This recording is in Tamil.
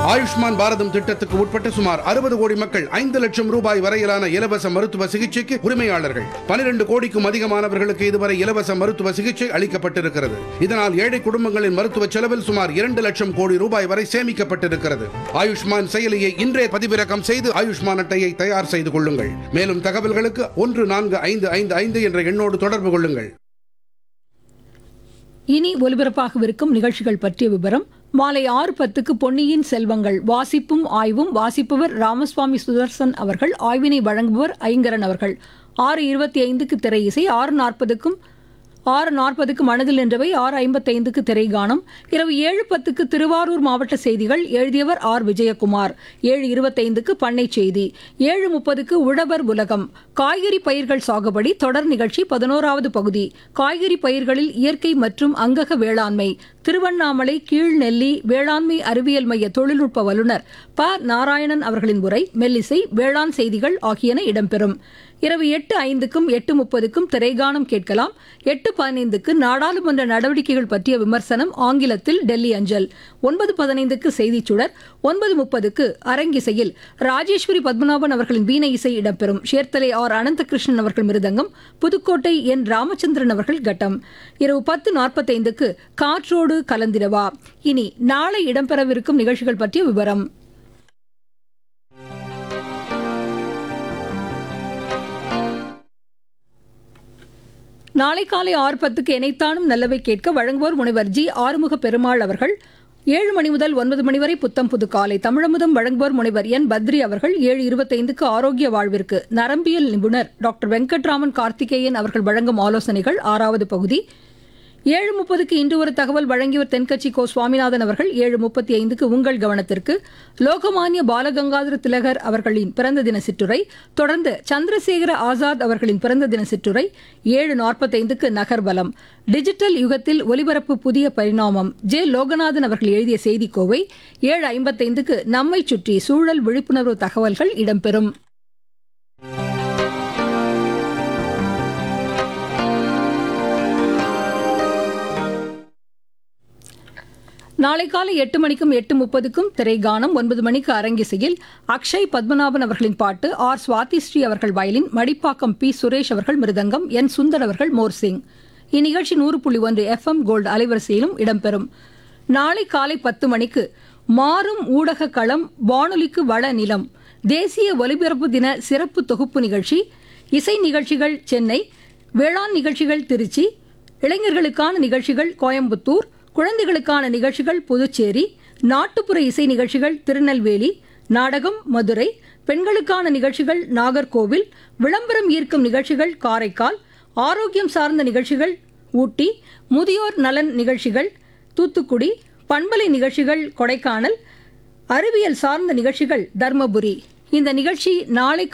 ஆயுஷ்மான் பாரதம் திட்டத்துக்கு உட்பட்ட சுமார் அறுபது கோடி மக்கள் ஐந்து லட்சம் ரூபாய் வரையிலான இலவச மருத்துவ சிகிச்சைக்கு உரிமையாளர்கள் பனிரெண்டு கோடிக்கும் அதிகமானவர்களுக்கு இதுவரை இலவச மருத்துவ சிகிச்சை அளிக்கப்பட்டிருக்கிறது இதனால் ஏழை குடும்பங்களின் மருத்துவ செலவில் சுமார் இரண்டு லட்சம் கோடி ரூபாய் வரை சேமிக்கப்பட்டிருக்கிறது ஆயுஷ்மான் செயலியை இன்றே பதிவிறக்கம் செய்து ஆயுஷ்மான் அட்டையை தயார் செய்து கொள்ளுங்கள் மேலும் தகவல்களுக்கு ஒன்று நான்கு ஐந்து ஐந்து ஐந்து என்ற எண்ணோடு தொடர்பு கொள்ளுங்கள் இனி ஒலிபரப்பாகவிருக்கும் நிகழ்ச்சிகள் பற்றிய விவரம் மாலை ஆறு பத்துக்கு பொன்னியின் செல்வங்கள் வாசிப்பும் ஆய்வும் வாசிப்பவர் ராமசுவாமி சுதர்சன் அவர்கள் ஆய்வினை வழங்குபவர் ஐங்கரன் அவர்கள் ஆறு இருபத்தி ஐந்துக்கு திரை இசை ஆறு நாற்பதுக்கும் ஆறு நாற்பதுக்கு மனதில் நின்றவை ஆறு ஐம்பத்தைந்துக்கு திரைகானம் இரவு ஏழு பத்துக்கு திருவாரூர் மாவட்ட செய்திகள் எழுதியவர் ஆர் விஜயகுமார் ஏழு இருபத்தைந்துக்கு பண்ணை செய்தி ஏழு முப்பதுக்கு உழவர் உலகம் காய்கறி பயிர்கள் சாகுபடி தொடர் நிகழ்ச்சி பதினோராவது பகுதி காய்கறி பயிர்களில் இயற்கை மற்றும் அங்கக வேளாண்மை திருவண்ணாமலை கீழ்நெல்லி வேளாண்மை அறிவியல் மைய தொழில்நுட்ப வல்லுநர் ப நாராயணன் அவர்களின் உரை மெல்லிசை வேளாண் செய்திகள் ஆகியன இடம்பெறும் இரவு எட்டு ஐந்துக்கும் எட்டு முப்பதுக்கும் திரைகானம் கேட்கலாம் எட்டு பதினைந்துக்கு நாடாளுமன்ற நடவடிக்கைகள் பற்றிய விமர்சனம் ஆங்கிலத்தில் டெல்லி அஞ்சல் ஒன்பது பதினைந்துக்கு செய்திச் சுடர் ஒன்பது முப்பதுக்கு அரங்கிசையில் ராஜேஸ்வரி பத்மநாபன் அவர்களின் வீணை இசை இடம்பெறும் சேர்த்தலை ஆர் அனந்தகிருஷ்ணன் அவர்கள் மிருதங்கம் புதுக்கோட்டை என் ராமச்சந்திரன் அவர்கள் கட்டம் இரவு பத்து நாற்பத்தைந்துக்கு காற்றோடு கலந்திரவா இனி நாளை இடம்பெறவிருக்கும் நிகழ்ச்சிகள் பற்றிய விவரம் நாளை காலை ஆறு பத்துக்கு இணைத்தானும் நல்லவை கேட்க வழங்குவோர் முனைவர் ஜி ஆறுமுக பெருமாள் அவர்கள் ஏழு மணி முதல் ஒன்பது மணி வரை புத்தம் புது காலை தமிழமுதம் வழங்குவோர் முனைவர் என் பத்ரி அவர்கள் ஏழு இருபத்தைந்துக்கு ஆரோக்கிய வாழ்விற்கு நரம்பியல் நிபுணர் டாக்டர் வெங்கட்ராமன் கார்த்திகேயன் அவர்கள் வழங்கும் ஆலோசனைகள் ஆறாவது பகுதி ஏழு முப்பதுக்கு இன்று ஒரு தகவல் வழங்கியவர் தென்கட்சி கோ சுவாமிநாதன் அவர்கள் ஏழு முப்பத்தி ஐந்துக்கு உங்கள் கவனத்திற்கு லோகமானிய பாலகங்காதர திலகர் அவர்களின் பிறந்த தின சிற்றுரை தொடர்ந்து சந்திரசேகர ஆசாத் அவர்களின் பிறந்த தின சிற்றுரை ஏழு நாற்பத்தைந்துக்கு நகர்வலம் டிஜிட்டல் யுகத்தில் ஒலிபரப்பு புதிய பரிணாமம் ஜே லோகநாதன் அவர்கள் எழுதிய செய்திக்கோவை ஏழு ஐம்பத்தைந்துக்கு நம்மை சுற்றி சூழல் விழிப்புணர்வு தகவல்கள் இடம்பெறும் நாளை காலை எட்டு மணிக்கும் எட்டு முப்பதுக்கும் திரைகானம் ஒன்பது மணிக்கு அரங்கிசையில் அக்ஷய் பத்மநாபன் அவர்களின் பாட்டு ஆர் சுவாதி ஸ்ரீ அவர்கள் வயலின் மடிப்பாக்கம் பி சுரேஷ் அவர்கள் மிருதங்கம் என் சுந்தர் அவர்கள் மோர்சிங் இந்நிகழ்ச்சி நூறு புள்ளி ஒன்று எஃப்எம் கோல்டு அலைவரிசையிலும் இடம்பெறும் நாளை காலை பத்து மணிக்கு மாறும் ஊடக களம் வானொலிக்கு வள நிலம் தேசிய ஒலிபரப்பு தின சிறப்பு தொகுப்பு நிகழ்ச்சி இசை நிகழ்ச்சிகள் சென்னை வேளாண் நிகழ்ச்சிகள் திருச்சி இளைஞர்களுக்கான நிகழ்ச்சிகள் கோயம்புத்தூர் குழந்தைகளுக்கான நிகழ்ச்சிகள் புதுச்சேரி நாட்டுப்புற இசை நிகழ்ச்சிகள் திருநெல்வேலி நாடகம் மதுரை பெண்களுக்கான நிகழ்ச்சிகள் நாகர்கோவில் விளம்பரம் ஈர்க்கும் நிகழ்ச்சிகள் காரைக்கால் ஆரோக்கியம் சார்ந்த நிகழ்ச்சிகள் ஊட்டி முதியோர் நலன் நிகழ்ச்சிகள் தூத்துக்குடி பண்பலை நிகழ்ச்சிகள் கொடைக்கானல் அறிவியல் சார்ந்த நிகழ்ச்சிகள் தர்மபுரி இந்த நிகழ்ச்சி நாளை